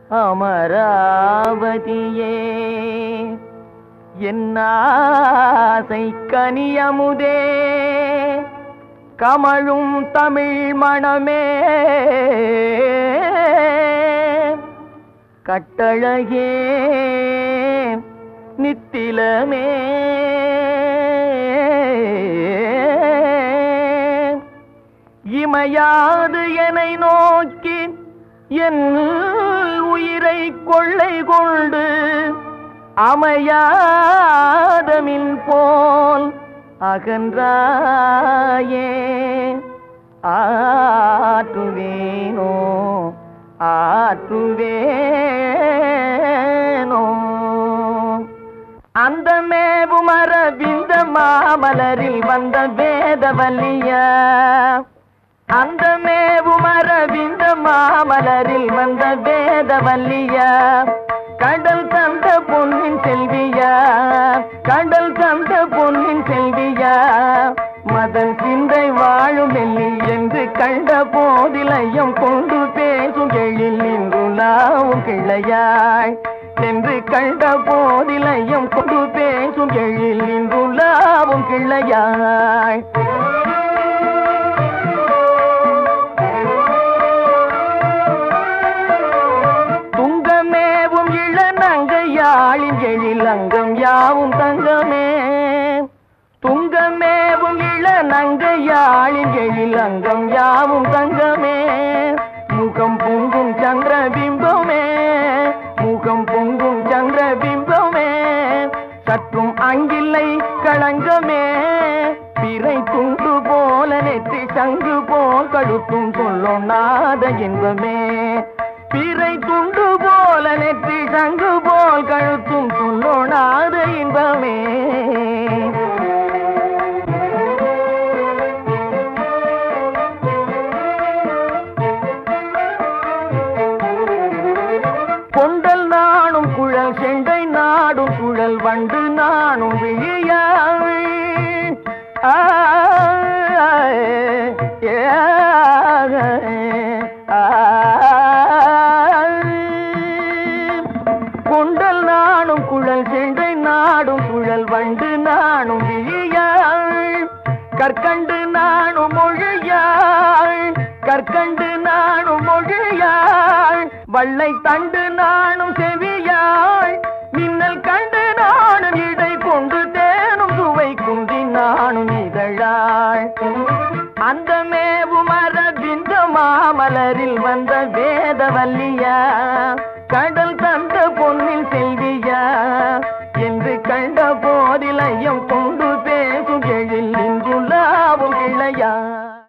அமராவதியே என்னாசை கனியமுதே கமழும் தமிழ் மணமே கட்டழகே நித்திலமே இமையாது என்னை நோக்கி என் உயிரை கொள்ளை கொண்டு அமையாதமின் போல் அகன்றாயே ஆற்றுவேனோ ஆற்றுவேனோ அந்த மேவும் அரவிந்த மாமலரில் வந்த வேதவல்லிய அந்த மேவும் அரவிந்த மாமலரில் வந்த வேதவல்லிய கடல் தந்த பொன்னின் செல்விய கடல் தந்த பொன்னின் செல்விய மதன் சிந்தை வாழும் வெள்ளி என்று கண்ட போதிலையும் கொண்டு பேசும் எழில் நின்றுலாவும் கிளையாய் என்று கண்ட போதிலையும் கொண்டு பேசும் எழில் நின்றுலாவும் கிளையாய் துங்கமேவும் இளநங்கையாளின் எழில் அங்கம் யாவும் தங்கமே துங்கமேவும் இளநங்கையாளின் எழில் அங்கம் யாவும் தங்கமே முகம் பொங்கும் சந்திர பிம்பமே முகம் பொங்கும் சந்திர பிம்பமே சற்றும் அங்கில்லை களங்கமே பிறை துண்டு போல நெற்றி சங்கு போல் கழுத்தும் சொல்லும் நாத இன்பமே பிறை துண்டு போல நெற்றி சங்கு போல் கழுத்தும் சொல்லும் நாத இன்பமே கொண்டல் நானும் குழல் செண்டை நாடும் குழல் வண்டு நானும் விழியாய் ஆ, ஏ, ஆ, கொண்டல் நானும் குழல் செண்டை நாடும் குழல் வண்டு நானும் விழியாய் கற்கண்டு நானும் மொழியாய் கற்கண்டு நானும் மொழியாய் வள்ளை தண்டு நானும் செவியாய் மின்னல் கண்டு நானும் இடை கொண்டு தேனும் சுவை குந்தி நானும் இதழாய் அந்த மேவும் அரவிந்த மாமலரில் வந்த வேதவல்லியா கடல் தந்த பொன்னின் செல்வியா என்று கண்ட போதிலையும் கொண்டு பேசும் எழில்